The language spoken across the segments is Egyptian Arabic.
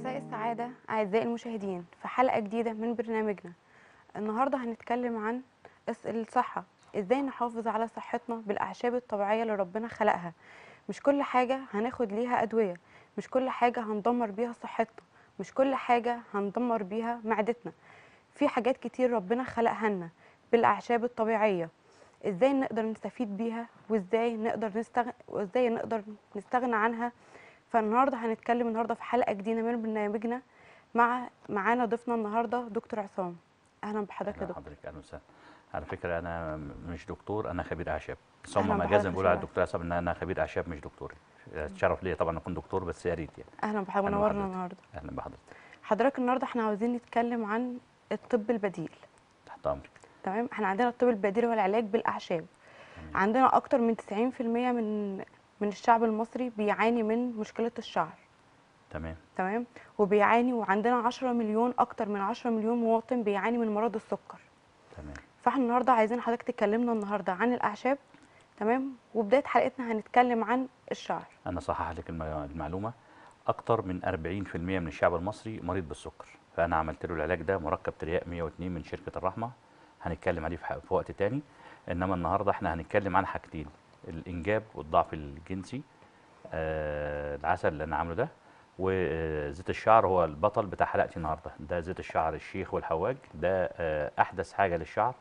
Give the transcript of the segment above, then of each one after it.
مساء السعادة أعزائي المشاهدين في حلقة جديدة من برنامجنا النهاردة هنتكلم عن الس- الصحة إزاي نحافظ على صحتنا بالأعشاب الطبيعية اللي ربنا خلقها مش كل حاجة هناخد ليها أدوية مش كل حاجة هندمر بيها صحتنا مش كل حاجة هندمر بيها معدتنا في حاجات كتير ربنا خلقها لنا بالأعشاب الطبيعية ازاي نقدر نستفيد بيها وازاي نقدر نستغنى وازاي نقدر نستغنى عنها فالنهارده هنتكلم النهارده في حلقه جديده من برنامجنا مع معانا ضيفنا النهارده دكتور عصام اهلا بحضرتك يا أهلا دكتور حضرتك اهلا وسهلا على فكره انا م- مش دكتور انا خبير اعشاب بس أهلاً هم بحضرتك مجازا بيقولوا على شرف. الدكتور عصام ان انا خبير اعشاب مش دكتور شرف ليا طبعا اكون دكتور بس يا ريت يعني اهلا بحضرتك أهلاً منورنا بحضرتك. النهارده اهلا بحضرتك حضرتك النهارده احنا عاوزين نتكلم عن الطب البديل تحت امرك تمام احنا عندنا الطب البديل هو العلاج بالاعشاب تمام. عندنا اكتر من 90% من من الشعب المصري بيعاني من مشكله الشعر تمام تمام وبيعاني وعندنا 10 مليون اكتر من 10 مليون مواطن بيعاني من مرض السكر تمام فاحنا النهارده عايزين حضرتك تكلمنا النهارده عن الاعشاب تمام وبدايه حلقتنا هنتكلم عن الشعر انا صحح لك الم- المعلومه اكتر من 40% من الشعب المصري مريض بالسكر فانا عملت له العلاج ده مركب ترياق 102 من شركه الرحمه هنتكلم عليه في ح- في وقت تاني انما النهارده احنا هنتكلم عن حاجتين الانجاب والضعف الجنسي آه العسل اللي انا عامله ده وزيت الشعر هو البطل بتاع حلقتي النهارده ده زيت الشعر الشيخ والحواج ده آه احدث حاجه للشعر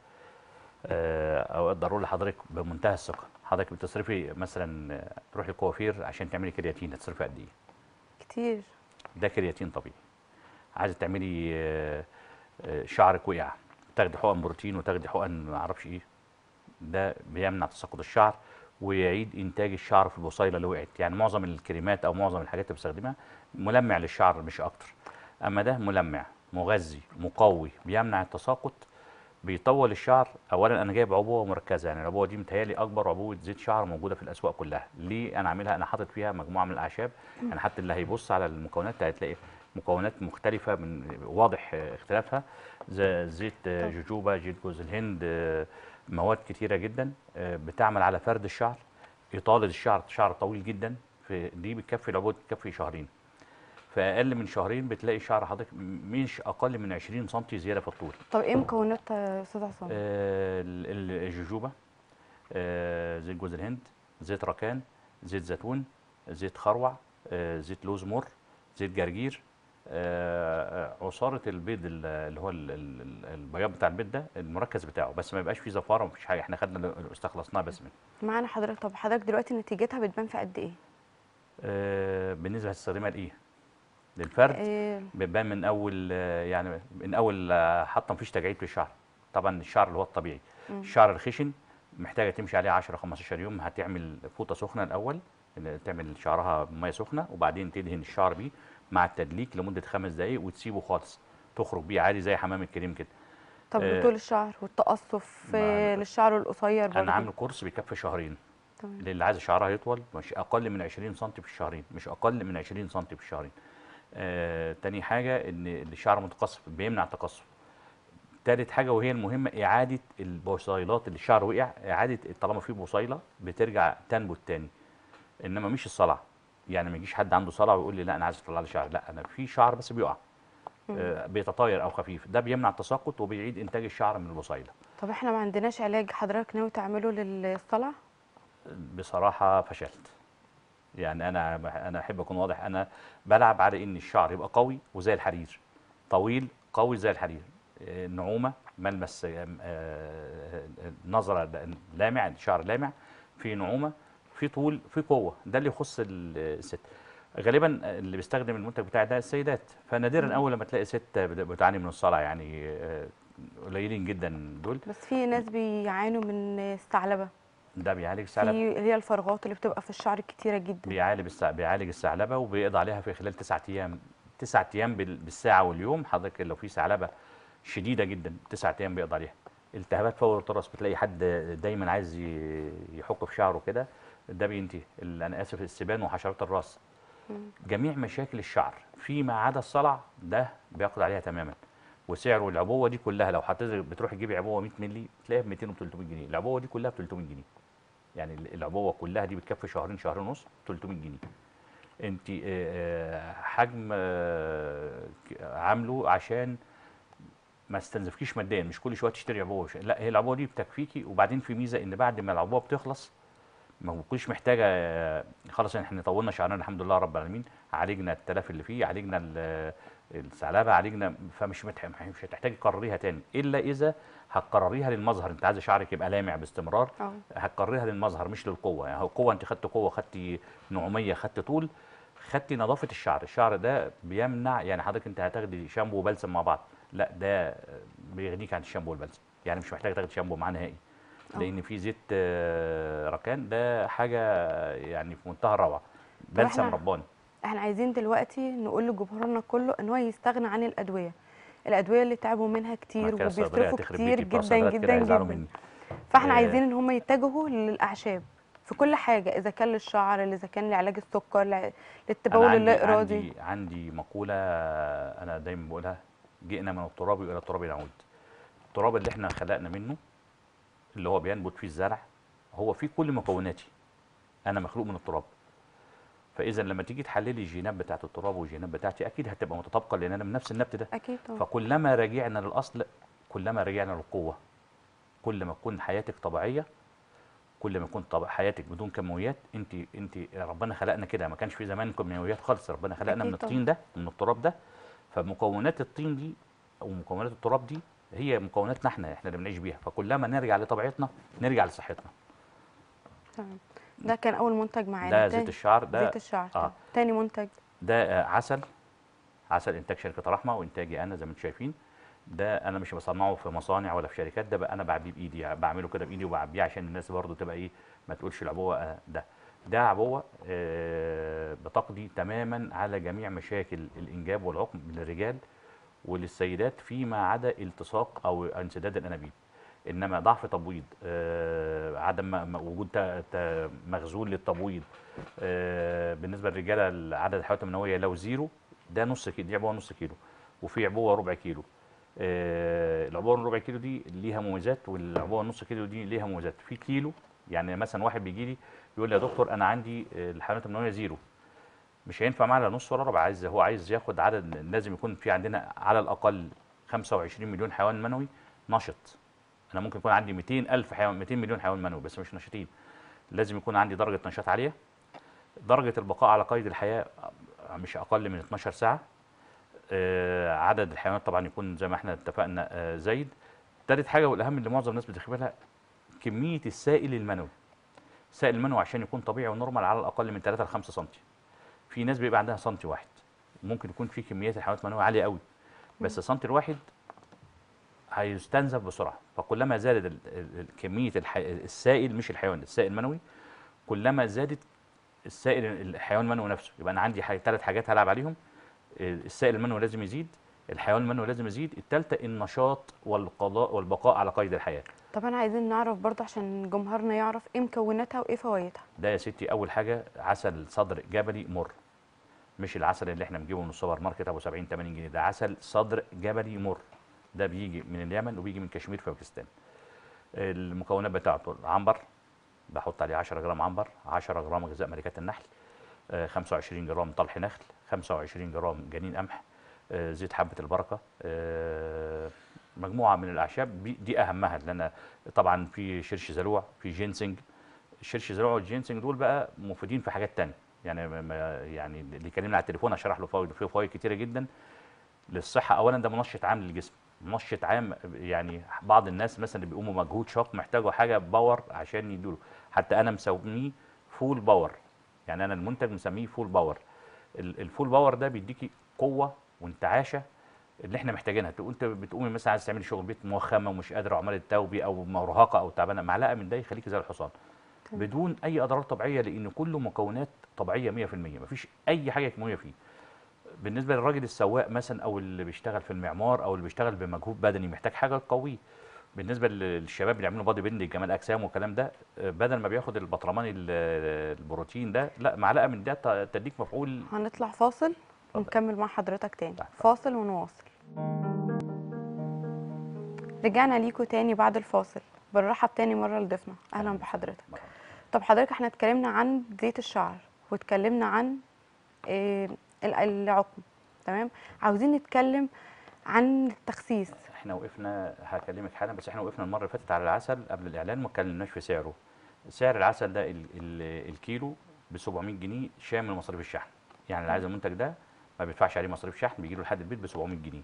آه، او اقدر اقول لحضرتك بمنتهى الثقه حضرتك بتصرفي مثلا آه، تروحي الكوافير عشان تعملي كرياتين هتصرفي قد ايه كتير ده كرياتين طبيعي عايزه تعملي آه، آه، شعرك وقع تاخدي حقن بروتين وتاخدي حقن ما اعرفش ايه ده بيمنع تساقط الشعر ويعيد انتاج الشعر في البصيله اللي وقعت يعني معظم الكريمات او معظم الحاجات اللي بستخدمها ملمع للشعر مش اكتر اما ده ملمع مغذي مقوي بيمنع التساقط بيطول الشعر اولا انا جايب عبوه مركزه يعني العبوه دي متهيألي اكبر عبوه زيت شعر موجوده في الاسواق كلها ليه انا عاملها انا حاطط فيها مجموعه من الاعشاب يعني حتى اللي هيبص على المكونات هتلاقي مكونات مختلفه من واضح آه، اختلافها زي زيت آه، طب. جوجوبا زيت جوز الهند آه، مواد كتيره جدا آه، بتعمل على فرد الشعر اطاله الشعر شعر طويل جدا في دي بتكفي العبوه بتكفي شهرين في اقل من شهرين بتلاقي شعر حضرتك مش اقل من 20 سم زياده في الطول طب ايه مكونات يا استاذ عصام آه، ال- ال- الجوجوبا آه، زيت جوز الهند زيت ركان زيت زيتون زيت خروع آه، زيت لوز مر زيت جرجير آه، آه، عصارة البيض ال- اللي هو ال- ال- ال- البياض بتاع البيض ده المركز بتاعه بس ما يبقاش فيه زفارة ومفيش حاجة احنا خدنا ال- استخلصناه بس منه معانا حضرتك طب حضرتك دلوقتي نتيجتها بتبان في قد ايه آه، بالنسبة هتستخدمها لإيه؟ للفرد إيه بيبان من اول آه، يعني من اول آه، حتى مفيش تجاعيد في الشعر طبعا الشعر اللي هو الطبيعي مم. الشعر الخشن محتاجه تمشي عليه 10 15 يوم هتعمل فوطه سخنه الاول إن تعمل شعرها بميه سخنه وبعدين تدهن الشعر بيه مع التدليك لمده خمس دقائق وتسيبه خالص تخرج بيه عادي زي حمام الكريم كده طب آه، لطول الشعر والتقصف مع آه، ال- للشعر القصير برضه انا عامل كورس بيكفي شهرين تمام للي عايز شعرها يطول مش اقل من 20 سم في الشهرين مش اقل من 20 سم في الشهرين آه تاني حاجه ان الشعر متقصف بيمنع التقصف تالت حاجه وهي المهمه اعاده البصيلات اللي الشعر وقع اعاده طالما في بصيله بترجع تنبت تاني انما مش الصلع يعني ما يجيش حد عنده صلع ويقول لي لا انا عايز اطلع لي شعر لا انا في شعر بس بيقع آه بيتطاير او خفيف ده بيمنع التساقط وبيعيد انتاج الشعر من البصيله طب احنا ما عندناش علاج حضرتك ناوي تعمله للصلع بصراحه فشلت يعني انا انا احب اكون واضح انا بلعب على ان الشعر يبقى قوي وزي الحرير طويل قوي زي الحرير آه، نعومه ملمس آه، آه، نظره لامع الشعر لامع في نعومه في طول في قوه ده اللي يخص ال- الست غالبا اللي بيستخدم المنتج بتاعي ده السيدات فنادرا اول لما تلاقي ست بت- بتعاني من الصلع يعني آه، قليلين جدا دول بس في ناس بيعانوا من الثعلبه ده بيعالج في الثعلب اللي هي الفراغات اللي بتبقى في الشعر كتيره جدا بيعالج السع... بيعالج الثعلبه وبيقضي عليها في خلال تسعة ايام تسعة ايام بال... بالساعه واليوم حضرتك لو في ثعلبه شديده جدا تسعة ايام بيقضي عليها التهابات فور الطرس بتلاقي حد دايما عايز ي- يحك في شعره كده ده بينتهي ال- انا اسف السبان وحشرات الراس جميع مشاكل الشعر فيما عدا الصلع ده بيقضي عليها تماما وسعره العبوه دي كلها لو حضرتك بتروح تجيبي عبوه 100 مللي تلاقيها ب 200 و 300 جنيه العبوه دي كلها ب 300 جنيه يعني العبوه كلها دي بتكفي شهرين شهرين ونص 300 جنيه انت آه، آه، حجم آه، ك- عامله عشان ما استنزفكيش ماديا مش كل شويه تشتري عبوه وش- لا هي العبوه دي بتكفيكي وبعدين في ميزه ان بعد ما العبوه بتخلص ما بتكونش محتاجه آه، خلاص احنا طولنا شعرنا الحمد لله رب العالمين عالجنا التلف اللي فيه عالجنا ال- الثعلبه عالجنا فمش متح- مش هتحتاجي تكرريها تاني الا اذا هتكرريها للمظهر انت عايزه شعرك يبقى لامع باستمرار اه هتكرريها للمظهر مش للقوه يعني هو قوه انت خدت قوه خدتي نعوميه خدت طول خدتي نظافه الشعر الشعر ده بيمنع يعني حضرتك انت هتاخدي شامبو وبلسم مع بعض لا ده بيغنيك عن الشامبو والبلسم يعني مش محتاج تاخدي شامبو معاه نهائي آه. لان في زيت آه، ركان ده حاجه يعني في منتهى الروعه بلسم إحنا- رباني احنا عايزين دلوقتي نقول لجمهورنا كله ان هو يستغنى عن الادويه الادويه اللي تعبوا منها كتير كده الصيدلية وبيصرفوا هتخرب كتير بيتي، بتوع جدا الصيدليات كده جدا هيزعلوا جدا مني. فاحنا آه. عايزين ان هم يتجهوا للاعشاب في كل حاجه اذا كان للشعر اذا كان لعلاج السكر لع- للتبول أنا اللا عندي, ارادي عندي عندي مقوله انا دايما بقولها جئنا من التراب الى التراب نعود التراب اللي احنا خلقنا منه اللي هو بينبت فيه الزرع هو فيه كل مكوناتي انا مخلوق من التراب فاذا لما تيجي تحللي الجينات بتاعت التراب والجينات بتاعتي اكيد هتبقى متطابقه لان انا من نفس النبت ده اكيد طبعا فكلما رجعنا للاصل كلما رجعنا للقوه كل ما تكون حياتك طبيعيه كل ما يكون طب... حياتك بدون كيماويات انت انت ربنا خلقنا كده ما كانش في زمان كيماويات خالص ربنا خلقنا أكيد من طبعاً. الطين ده من التراب ده فمكونات الطين دي او مكونات التراب دي هي مكوناتنا احنا احنا اللي بنعيش بيها فكلما نرجع لطبيعتنا نرجع لصحتنا تمام ده كان اول منتج معانا ده تاني- زيت الشعر ده زيت الشعر آه. آه. تاني منتج ده آه، عسل عسل انتاج شركه رحمه وانتاجي انا زي ما انتم شايفين ده انا مش بصنعه في مصانع ولا في شركات ده بقى انا بعبيه بايدي يعني بعمله كده بايدي وبعبيه عشان الناس برضو تبقى ايه ما تقولش العبوه آه، ده ده عبوه آه، بتقضي تماما على جميع مشاكل الانجاب والعقم للرجال وللسيدات فيما عدا التصاق او انسداد الانابيب انما ضعف تبويض آه، عدم م- م- وجود ت- ت- مخزون للتبويض آه، بالنسبه للرجاله عدد الحيوانات المنويه لو زيرو ده نص كيلو دي عبوه نص كيلو وفي عبوه ربع كيلو آه، العبوه الربع كيلو دي ليها مميزات والعبوه النص كيلو دي ليها مميزات في كيلو يعني مثلا واحد بيجي لي يقول لي يا دكتور انا عندي آه، الحيوانات المنويه زيرو مش هينفع معاه لا نص ولا ربع عايز هو عايز ياخد عدد لازم يكون في عندنا على الاقل 25 مليون حيوان منوي نشط انا ممكن يكون عندي 200 الف حيوان 200 مليون حيوان منوي بس مش نشيطين لازم يكون عندي درجه نشاط عاليه درجه البقاء على قيد الحياه مش اقل من 12 ساعه آه، عدد الحيوانات طبعا يكون زي ما احنا اتفقنا آه، زايد ثالث حاجه والاهم اللي معظم الناس بتخبرها كميه السائل المنوي السائل المنوي عشان يكون طبيعي ونورمال على الاقل من 3 ل 5 سم في ناس بيبقى عندها سنتي واحد ممكن يكون في كميات الحيوانات المنويه عاليه قوي بس السنتي الواحد هيستنزف بسرعه فكلما زادت ال- ال- ال- كميه الح... السائل مش الحيوان السائل المنوي كلما زادت السائل الحيوان المنوي نفسه يبقى انا عندي ثلاث حاجات هلعب عليهم السائل المنوي لازم يزيد الحيوان المنوي لازم يزيد الثالثه النشاط والقضاء والبقاء على قيد الحياه طب انا عايزين نعرف برضه عشان جمهورنا يعرف ايه مكوناتها وايه فوائدها ده يا ستي اول حاجه عسل صدر جبلي مر مش العسل اللي احنا بنجيبه من السوبر ماركت ابو 70 80 جنيه ده عسل صدر جبلي مر ده بيجي من اليمن وبيجي من كشمير في باكستان المكونات بتاعته عنبر بحط عليه 10 جرام عنبر 10 جرام غذاء ملكات النحل آه، 25 جرام طلح نخل 25 جرام جنين قمح آه، زيت حبه البركه آه، مجموعه من الاعشاب بي- دي اهمها اللي انا طبعا في شرش زلوع في جينسنج الشرش زلوع والجينسنج دول بقى مفيدين في حاجات تانية يعني ما- ما يعني اللي كلمنا على التليفون اشرح له فوائد فيه فوائد كتيره جدا للصحه اولا ده منشط عام للجسم منشط عام يعني بعض الناس مثلا اللي بيقوموا مجهود شاق محتاجوا حاجه باور عشان يدوله حتى انا مسميه فول باور يعني انا المنتج مسميه فول باور ال- الفول باور ده بيديكي قوه وانتعاشه اللي احنا محتاجينها تقول انت بتقومي مثلا عايز تعملي شغل بيت موخمه ومش قادره وعماله تتوبي او مرهقه او تعبانه معلقه من ده يخليكي زي الحصان تمام. بدون اي اضرار طبيعيه لان كله مكونات طبيعيه 100% مفيش اي حاجه كيماويه فيه بالنسبه للراجل السواق مثلا او اللي بيشتغل في المعمار او اللي بيشتغل بمجهود بدني محتاج حاجه تقويه بالنسبه للشباب اللي يعملوا بادي بيلدينج كمال اجسام والكلام ده آه، بدل ما بياخد البطرمان ال- البروتين ده لا معلقه من ده ت- تديك مفعول هنطلع فاصل ونكمل مع حضرتك تاني تحت. فاصل ونواصل رجعنا ليكوا تاني بعد الفاصل بنرحب تاني مرة لضيفنا أهلا بحضرتك طب حضرتك احنا اتكلمنا عن زيت الشعر واتكلمنا عن آه، ال- العقم تمام عاوزين نتكلم عن التخسيس احنا وقفنا هكلمك حالا بس احنا وقفنا المره اللي فاتت على العسل قبل الاعلان ما اتكلمناش في سعره سعر العسل ده ال ال الكيلو ب 700 جنيه شامل مصاريف الشحن يعني اللي عايز المنتج ده ما بيدفعش عليه مصاريف شحن بيجي له لحد البيت ب 700 جنيه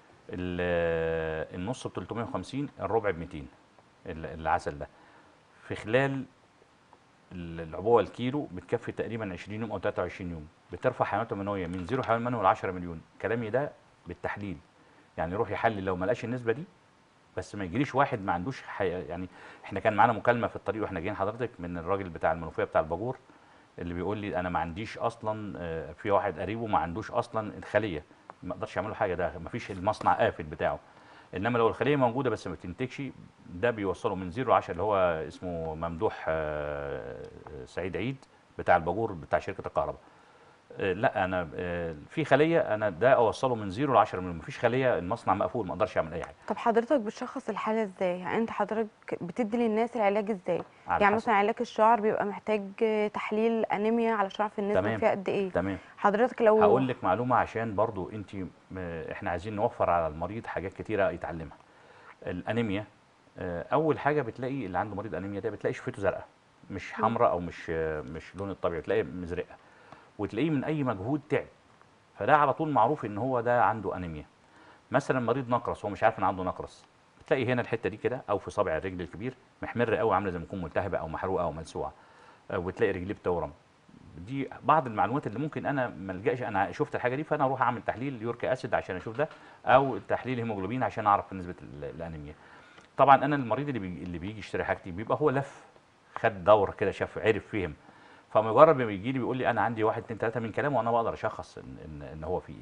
ال- النص ب 350 الربع ب 200 ال- العسل ده في خلال ال- العبوه الكيلو بتكفي تقريبا 20 يوم او 23 يوم بترفع حيوانات منويه من زيرو حيوان منوي ل 10 مليون كلامي ده بالتحليل يعني يروح يحلل لو ما لقاش النسبه دي بس ما يجيليش واحد ما عندوش حي... يعني احنا كان معانا مكالمه في الطريق واحنا جايين حضرتك من الراجل بتاع المنوفيه بتاع الباجور اللي بيقول لي انا ما عنديش اصلا آه، في واحد قريبه ما عندوش اصلا الخليه ما اقدرش يعمل له حاجه ده ما فيش المصنع قافل بتاعه انما لو الخليه موجوده بس ما بتنتجش ده بيوصله من زيرو ل 10 اللي هو اسمه ممدوح آه، سعيد عيد بتاع الباجور بتاع شركه الكهرباء آه، لا انا آه، في خليه انا ده اوصله من زيرو ل 10 مليون مفيش خليه المصنع مقفول ما اقدرش اعمل اي حاجه طب حضرتك بتشخص الحاله ازاي يعني انت حضرتك بتدي للناس العلاج ازاي على يعني حسب. مثلا علاج الشعر بيبقى محتاج تحليل انيميا علشان اعرف النسبه تمام. فيها قد ايه تمام حضرتك لو هقول لك معلومه عشان برضو انت احنا عايزين نوفر على المريض حاجات كتيره يتعلمها الانيميا آه، اول حاجه بتلاقي اللي عنده مريض انيميا ده بتلاقي شفته زرقاء مش حمراء او مش آه، مش لون الطبيعي بتلاقي مزرقه وتلاقيه من اي مجهود تعب فده على طول معروف ان هو ده عنده انيميا مثلا مريض نقرس هو مش عارف ان عنده نقرس بتلاقي هنا الحته دي كده او في صابع الرجل الكبير محمر قوي عامله زي ما يكون ملتهبه او محروقه او ملسوعه آه، وتلاقي رجليه بتورم دي بعض المعلومات اللي ممكن انا ما الجاش انا شفت الحاجه دي فانا اروح اعمل تحليل يوريك اسيد عشان اشوف ده او تحليل هيموجلوبين عشان اعرف نسبه ال- الانيميا طبعا انا المريض اللي بيجي اللي بيجي يشتري حاجتي بيبقى هو لف خد دوره كده شاف عرف فهم فمجرد ما بيجي لي بيقول لي انا عندي واحد اتنين تلاته من كلامه وانا بقدر اشخص ان ان, إن هو في ايه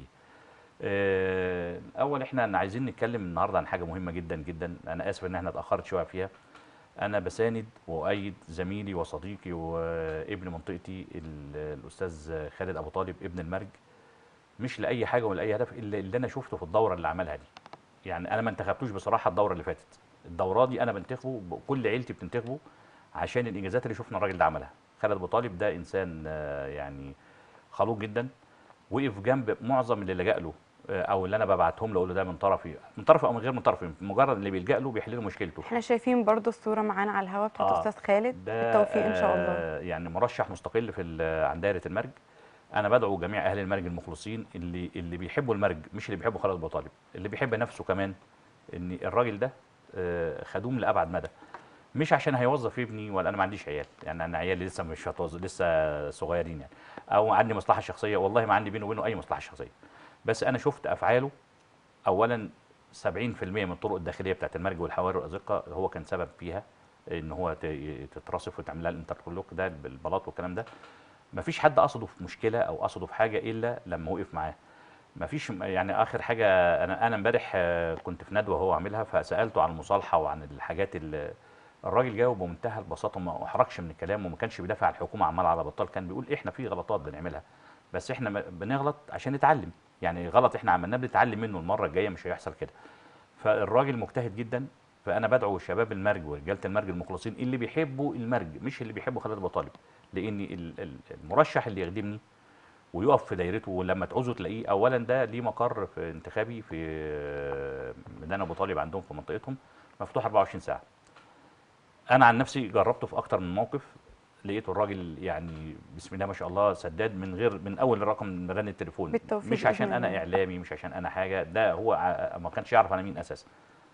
آه، اول احنا عايزين نتكلم النهارده عن حاجه مهمه جدا جدا انا اسف ان احنا اتاخرت شويه فيها انا بساند واؤيد زميلي وصديقي وابن منطقتي ال- الاستاذ خالد ابو طالب ابن المرج مش لاي حاجه ولا اي هدف الا اللي انا شفته في الدوره اللي عملها دي يعني انا ما انتخبتوش بصراحه الدوره اللي فاتت الدوره دي انا بنتخبه كل عيلتي بتنتخبه عشان الانجازات اللي شفنا الراجل ده عملها خالد ابو طالب ده انسان آه، يعني خلوق جدا وقف جنب معظم اللي لجأ له آه، او اللي انا ببعتهم له اقول له ده من طرفي من طرفي او من غير من طرفي مجرد اللي بيلجأ له بيحل له مشكلته احنا شايفين برضو الصوره معانا على الهواء بتاعت آه، استاذ خالد ده بالتوفيق ان شاء الله آه، يعني مرشح مستقل في ال- عن دايره المرج انا بدعو جميع اهل المرج المخلصين اللي اللي بيحبوا المرج مش اللي بيحبوا خالد ابو طالب اللي بيحب نفسه كمان ان الراجل ده آه، خدوم لابعد مدى مش عشان هيوظف ابني ولا انا ما عنديش عيال يعني انا عيالي لسه مش هتوظف لسه صغيرين يعني او عندي مصلحه شخصيه والله ما عندي بينه وبينه اي مصلحه شخصيه بس انا شفت افعاله اولا 70% من الطرق الداخليه بتاعت المرج والحواري والازقه هو كان سبب فيها ان هو ت- تترصف وتعمل لها الانتركلوك ده بالبلاط والكلام ده مفيش حد قصده في مشكله او قصده في حاجه الا لما وقف معاه مفيش يعني اخر حاجه انا انا امبارح آه، كنت في ندوه هو عاملها فسالته عن المصالحه وعن الحاجات اللي الراجل جاوب بمنتهى البساطه وما احرجش من الكلام وما كانش بيدافع عن الحكومه عمال على بطال كان بيقول احنا في غلطات بنعملها بس احنا ما- بنغلط عشان نتعلم يعني غلط احنا عملناه بنتعلم منه المره الجايه مش هيحصل كده فالراجل مجتهد جدا فانا بدعو شباب المرج ورجاله المرج المخلصين اللي بيحبوا المرج مش اللي بيحبوا خالد ابو طالب لان ال- ال- المرشح اللي يخدمني ويقف في دايرته ولما تعوزوا تلاقيه اولا ده ليه مقر في انتخابي في آه، ميدان ابو طالب عندهم في منطقتهم مفتوح 24 ساعه انا عن نفسي جربته في اكتر من موقف لقيته الراجل يعني بسم الله ما شاء الله سداد من غير من اول الرقم رن التليفون بالتوفيق مش عشان بإذن انا الله. اعلامي مش عشان انا حاجه ده هو ع- ما كانش يعرف انا مين اساسا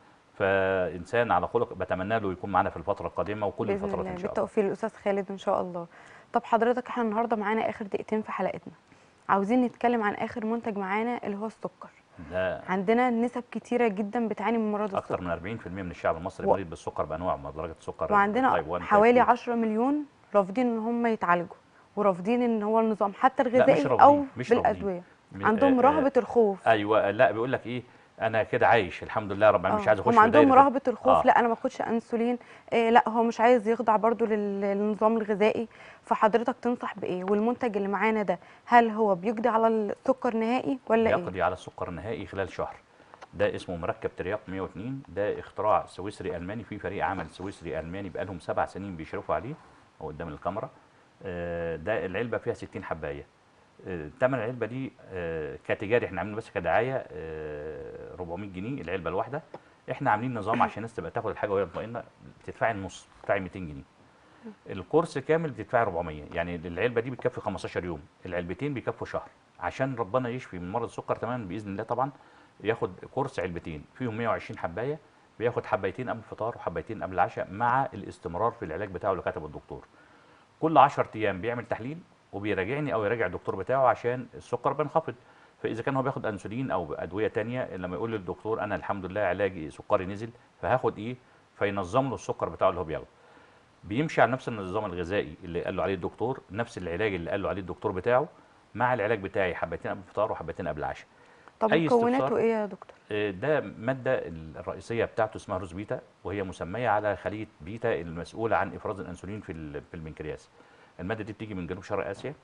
فانسان على خلق بتمنى له يكون معانا في الفتره القادمه وكل باذن الفترات الله ان شاء الله بالتوفيق للاستاذ خالد ان شاء الله طب حضرتك احنا النهارده معانا اخر دقيقتين في حلقتنا عاوزين نتكلم عن اخر منتج معانا اللي هو السكر ده عندنا نسب كتيره جدا بتعاني من مرض اكتر السكر من 40% من الشعب المصري و- مريض بالسكر بانواع من درجه السكر وعندنا type 1 type حوالي 2. 10 مليون رافضين ان هم يتعالجوا ورافضين ان هو النظام حتى مش الغذائي رافضين، او مش رافضين. بالادويه م- عندهم آه، آه، رهبه الخوف ايوه لا بيقول لك ايه انا كده عايش الحمد لله رب العالمين مش آه، عايز اخش هم في عندهم دايرة- رهبه الخوف آه. لا انا ما اخدش انسولين إيه لا هو مش عايز يخضع برضو لل- للنظام الغذائي فحضرتك تنصح بايه والمنتج اللي معانا ده هل هو بيقضي على السكر نهائي ولا ايه يقضي على السكر النهائي خلال شهر ده اسمه مركب ترياق 102 ده اختراع سويسري الماني في فريق عمل سويسري الماني بقالهم سبع سنين بيشرفوا عليه هو قدام الكاميرا آه، ده العلبه فيها 60 حبايه آه، تمن العلبه دي آه، كتجاري احنا عاملين بس كدعايه آه، 400 جنيه العلبه الواحده احنا عاملين نظام عشان الناس تبقى تاخد الحاجه وهي مطمئنه بتدفعي النص بتدفعي 200 جنيه الكورس كامل بتدفعي 400 يعني العلبه دي بتكفي 15 يوم العلبتين بيكفوا شهر عشان ربنا يشفي من مرض السكر تماما باذن الله طبعا ياخد كورس علبتين فيهم 120 حبايه بياخد حبايتين قبل الفطار وحبايتين قبل العشاء مع الاستمرار في العلاج بتاعه اللي كتبه الدكتور كل 10 ايام بيعمل تحليل وبيراجعني او يراجع الدكتور بتاعه عشان السكر بينخفض فاذا كان هو بياخد انسولين او ادويه تانية لما يقول للدكتور انا الحمد لله علاجي سكري نزل فهاخد ايه فينظم له السكر بتاعه اللي هو بياخده بيمشي على نفس النظام الغذائي اللي قال له عليه الدكتور نفس العلاج اللي قال له عليه الدكتور بتاعه مع العلاج بتاعي حبتين قبل الفطار وحبتين قبل العشاء طب أي مكوناته استفسار؟ ايه يا دكتور آه، ده مادة الرئيسية بتاعته اسمها روز بيتا وهي مسمية على خلية بيتا المسؤولة عن إفراز الأنسولين في ال- في البنكرياس. المادة دي بتيجي من جنوب شرق آسيا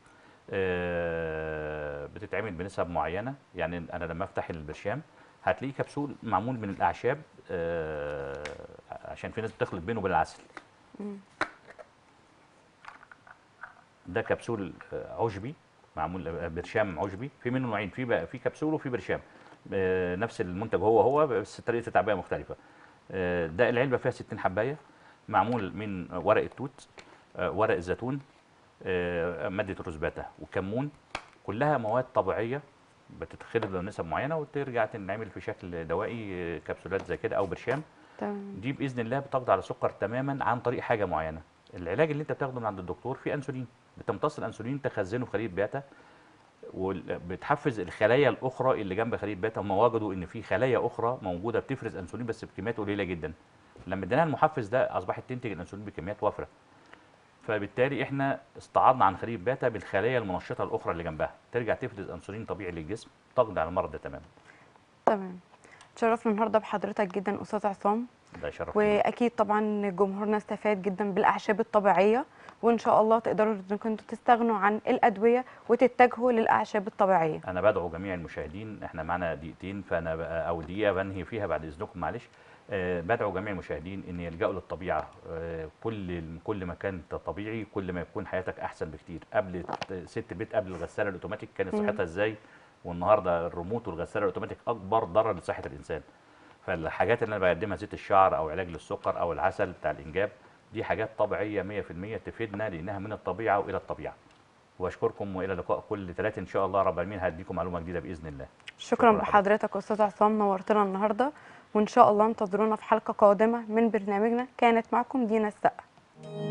آه، بتتعمل بنسب معينة يعني أنا لما أفتح البرشام هتلاقيه كبسول معمول من الأعشاب آه، عشان في ناس بتخلط بينه وبين العسل. ده كبسول آه، عشبي معمول آه، برشام عشبي في منه نوعين في بقى في كبسول وفي برشام آه، نفس المنتج هو هو بس طريقه التعبئه مختلفه آه، ده العلبه فيها 60 حبايه معمول من ورق التوت آه، ورق الزيتون آه، ماده الروزباتا وكمون كلها مواد طبيعيه بتتخلط بنسب معينه وترجع تنعمل في شكل دوائي آه، كبسولات زي كده او برشام تمام دي باذن الله بتقضي على السكر تماما عن طريق حاجه معينه العلاج اللي انت بتاخده من عند الدكتور فيه انسولين بتمتص الانسولين تخزنه في خليه بيتا وبتحفز الخلايا الاخرى اللي جنب خليه بيتا هم وجدوا ان في خلايا اخرى موجوده بتفرز انسولين بس بكميات قليله جدا لما اديناها المحفز ده اصبحت تنتج الانسولين بكميات وافره فبالتالي احنا استعاضنا عن خليه بيتا بالخلايا المنشطه الاخرى اللي جنبها ترجع تفرز انسولين طبيعي للجسم تقضي على المرض ده تماما تمام اتشرفنا النهارده بحضرتك جدا استاذ عصام ده شرف ليا. واكيد طبعا جمهورنا استفاد جدا بالاعشاب الطبيعيه وان شاء الله تقدروا انكم انتوا تستغنوا عن الادويه وتتجهوا للاعشاب الطبيعيه انا بدعو جميع المشاهدين احنا معانا دقيقتين فانا بقى او دقيقه بنهي فيها بعد اذنكم معلش آه، بدعو جميع المشاهدين ان يلجأوا للطبيعه آه، كل كل ما كان طبيعي كل ما يكون حياتك احسن بكتير قبل ست البيت قبل الغساله الاوتوماتيك كانت مم. صحتها ازاي والنهارده الريموت والغساله الاوتوماتيك اكبر ضرر لصحه الانسان فالحاجات اللي انا بقدمها زيت الشعر او علاج للسكر او العسل بتاع الانجاب دي حاجات طبيعيه 100% تفيدنا لانها من الطبيعه والى الطبيعه واشكركم والى لقاء كل ثلاثة ان شاء الله رب العالمين هديكم معلومه جديده باذن الله شكرا شكراً لحضرتك. بحضرتك استاذ عصام نورتنا النهارده وان شاء الله انتظرونا في حلقه قادمه من برنامجنا كانت معكم دينا السقا